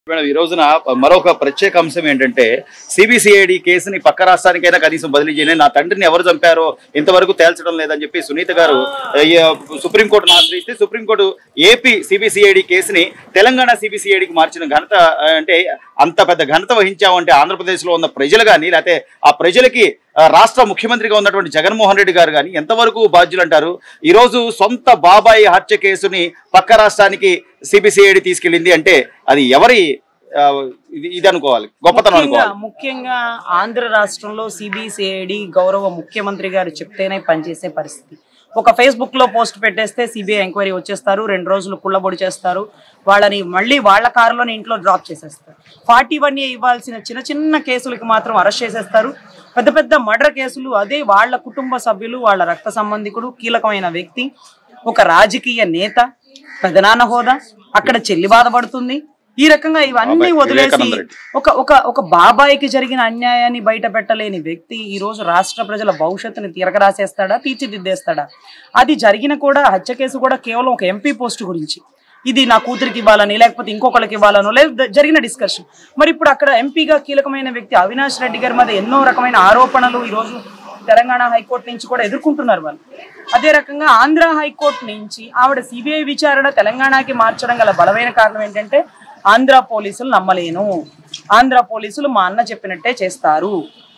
Madam ఈ రోజున మరొక ప్రత్యేక అంశం ఏంటంటే సిబిసిఐడి కేసుని పక్క రాష్ట్రానికైనా కనీసం బదిలీ చేయని నా తండ్రిని ఎవరు చంపారో ఇంతవరకు తేల్చడం లేదని చెప్పి సునీత గారు ఈ, సుప్రీంకోర్టును ఆశ్రయిస్తే సుప్రీంకోర్టు ఏపీ సిబిసిఐడి కేసుని తెలంగాణ సిబిసిఐడికి మార్చిన ఘనత ఆ, అంటే అంత పెద్ద ఘనత వహించామంటే ఆంధ్రప్రదేశ్లో ఉన్న ప్రజలు కానీ లేకపోతే ఆ ప్రజలకి ఆ, రాష్ట్ర ముఖ్యమంత్రిగా ఉన్నటువంటి జగన్మోహన్ రెడ్డి గారు కానీ ఎంతవరకు బాధ్యులు అంటారు ఈరోజు సొంత బాబాయి హత్య కేసుని పక్క రాష్ట్రానికి సిబిసిఐడి తీసుకెళ్ళింది అంటే అది ఎవరి ఆ, ఇది ఇది అనుకోవాలి గొప్పతనం ముఖ్యంగా అనుకోవాలి ముఖ్యంగా ఆంధ్ర రాష్ట్రంలో సిబిసిఐడి గౌరవ ముఖ్యమంత్రి గారు చెప్తేనే పనిచేసే పరిస్థితి ఒక ఫేస్బుక్ లో పోస్ట్ పెట్టేస్తే సిబిఐ ఎంక్వైరీ వచ్చేస్తారు రెండు రోజులు కుళ్ళబొడి చేస్తారు వాళ్ళని మళ్ళీ వాళ్ళ కారులోనే ఇంట్లో డ్రాప్ చేసేస్తారు ఫార్టీ వన్ ఏ ఇవ్వాల్సిన చిన్న చిన్న కేసులకి మాత్రం అరెస్ట్ చేసేస్తారు పెద్ద పెద్ద మర్డర్ కేసులు అదే వాళ్ళ కుటుంబ సభ్యులు వాళ్ళ రక్త సంబంధికుడు కీలకమైన వ్యక్తి ఒక రాజకీయ నేత పెదనాన్న హోదా అక్కడ చెల్లి బాధపడుతుంది ఈ రకంగా ఇవన్నీ బాబాయ్ వదిలేసి వివేకానంద రెడ్డి. ఒక ఒక ఒక బాబాయికి జరిగిన అన్యాయాన్ని బయట పెట్టలేని వ్యక్తి ఈ రోజు రాష్ట్ర ప్రజల భవిష్యత్తుని తిరగరాసేస్తాడా తీర్చిదిద్దేస్తాడా అది జరిగిన కూడా హత్య కేసు కూడా కేవలం ఒక ఎంపీ పోస్ట్ గురించి ఇది నా కూతురికి ఇవ్వాలని లేకపోతే ఇంకొకరికి ఇవ్వాలనో లేదా జరిగిన డిస్కషన్ మరి ఇప్పుడు అక్కడ ఎంపీగా కీలకమైన వ్యక్తి అవినాష్ రెడ్డి గారి మీద ఎన్నో రకమైన ఆరోపణలు ఈ రోజు తెలంగాణ హైకోర్టు నుంచి కూడా ఎదుర్కొంటున్నారు వాళ్ళు అదే రకంగా ఆంధ్ర హైకోర్టు నుంచి ఆవిడ సిబిఐ విచారణ తెలంగాణకి మార్చడం గల బలమైన కారణం ఏంటంటే ఆంధ్ర పోలీసులు నమ్మలేను ఆంధ్ర పోలీసులు మా అన్న చెప్పినట్టే చేస్తారు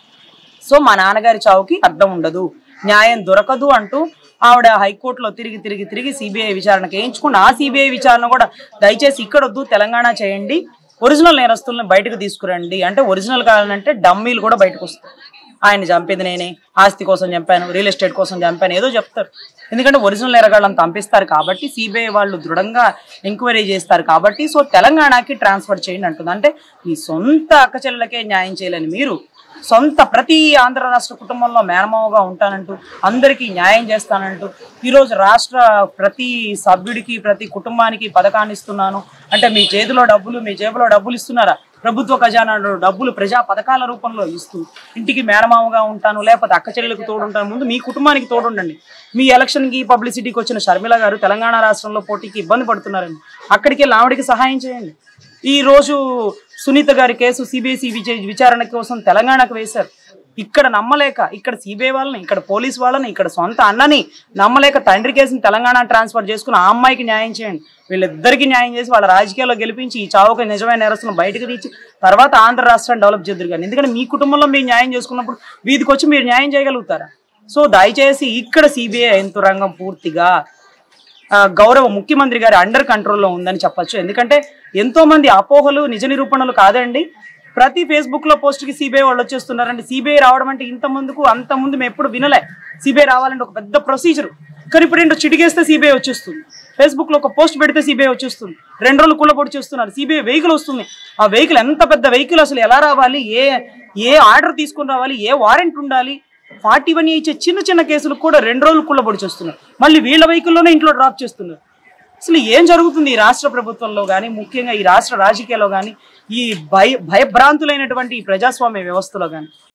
సో మా నాన్నగారి చావుకి అర్థం ఉండదు న్యాయం దొరకదు అంటూ ఆవిడ హైకోర్టులో తిరిగి తిరిగి తిరిగి సిబిఐ విచారణకు వేయించుకుని ఆ సిబిఐ విచారణ కూడా దయచేసి ఇక్కడ వద్దు తెలంగాణ చేయండి ఒరిజినల్ నేరస్తుల్ని బయటకు తీసుకురండి అంటే ఒరిజినల్ కావాలంటే డమ్మీలు కూడా బయటకు వస్తాయి ఆయన చంపింది నేనే ఆస్తి కోసం చంపాను రియల్ ఎస్టేట్ కోసం చంపాను ఏదో చెప్తారు ఎందుకంటే ఒరిజినల్ ఎరగాళ్ళని పంపిస్తారు కాబట్టి సిబిఐ వాళ్ళు దృఢంగా ఎంక్వైరీ చేస్తారు కాబట్టి సో తెలంగాణకి ట్రాన్స్ఫర్ చేయండి అంటుంది అంటే మీ సొంత అక్కచెల్లెలకే న్యాయం చేయలేని మీరు సొంత ప్రతి ఆంధ్ర రాష్ట్ర కుటుంబంలో మేనమావగా ఉంటానంటూ అందరికీ న్యాయం చేస్తానంటూ ఈరోజు రాష్ట్ర ప్రతి సభ్యుడికి ప్రతి కుటుంబానికి పథకాన్ని ఇస్తున్నాను అంటే మీ చేతిలో డబ్బులు మీ జేబులో డబ్బులు ఇస్తున్నారా ప్రభుత్వ ఖజానాలో డబ్బులు ప్రజా పథకాల రూపంలో ఇస్తూ ఇంటికి మేనమామగా ఉంటాను లేకపోతే అక్క చెల్లెలకు తోడుంటాను ముందు మీ కుటుంబానికి తోడుండండి మీ ఎలక్షన్కి పబ్లిసిటీకి వచ్చిన షర్మిల గారు తెలంగాణ రాష్ట్రంలో పోటీకి ఇబ్బంది పడుతున్నారండి అక్కడికి వెళ్ళి ఆవిడకి సహాయం చేయండి ఈ రోజు సునీత గారి కేసు సిబిఐసి విచారణ కోసం తెలంగాణకు వేశారు ఇక్కడ నమ్మలేక ఇక్కడ సిబిఐ వాళ్ళని ఇక్కడ పోలీస్ వాళ్ళని ఇక్కడ సొంత అన్నని నమ్మలేక తండ్రి కేసుని తెలంగాణ ట్రాన్స్ఫర్ చేసుకుని ఆ అమ్మాయికి న్యాయం చేయండి వీళ్ళిద్దరికి న్యాయం చేసి వాళ్ళ రాజకీయాల్లో గెలిపించి ఈ చావుకు నిజమైన నేరస్తులను బయటకు తీసి తర్వాత ఆంధ్ర రాష్ట్రాన్ని డెవలప్ చేద్దరు కానీ ఎందుకంటే మీ కుటుంబంలో మీరు న్యాయం చేసుకున్నప్పుడు వీధికి వచ్చి మీరు న్యాయం చేయగలుగుతారా సో దయచేసి ఇక్కడ సిబిఐ యంత్రాంగం పూర్తిగా ఆ, గౌరవ ముఖ్యమంత్రి గారి అండర్ కంట్రోల్లో ఉందని చెప్పొచ్చు ఎందుకంటే ఎంతో మంది అపోహలు నిజ నిరూపణలు కాదండి ప్రతి ఫేస్బుక్ లో పోస్ట్ కి సిబిఐ వాళ్ళు వచ్చేస్తున్నారండి సిబిఐ రావడం అంటే ఇంత ముందుకు అంత ముందు మేము ఎప్పుడు వినలే సిబిఐ రావాలంటే ఒక పెద్ద ప్రొసీజర్ కానీ ఇప్పుడు ఏంటో చిటికేస్తే సిబిఐ వచ్చేస్తుంది ఫేస్బుక్ లో ఒక పోస్ట్ పెడితే సిబిఐ వచ్చేస్తుంది రెండు రోజులు కుళ్ళబొడి చేస్తున్నారు సిబిఐ వెహికల్ వస్తుంది ఆ వెహికల్ ఎంత పెద్ద వెహికల్ అసలు ఎలా రావాలి ఏ ఏ ఆర్డర్ తీసుకొని రావాలి ఏ వారెంట్ ఉండాలి ఫార్టీ వన్ ఇచ్చే చిన్న చిన్న కేసులు కూడా రెండు రోజులు కుళ్ళబొడి చేస్తున్నారు మళ్ళీ వీళ్ళ వెహికల్లోనే ఇంట్లో డ్రాప్ చేస్తున్నారు అసలు ఏం జరుగుతుంది ఈ రాష్ట్ర ప్రభుత్వంలో కానీ ముఖ్యంగా ఈ రాష్ట్ర రాజకీయాల్లో కానీ ఈ భయ భయభ్రాంతులైనటువంటి ఈ ప్రజాస్వామ్య వ్యవస్థలో కానీ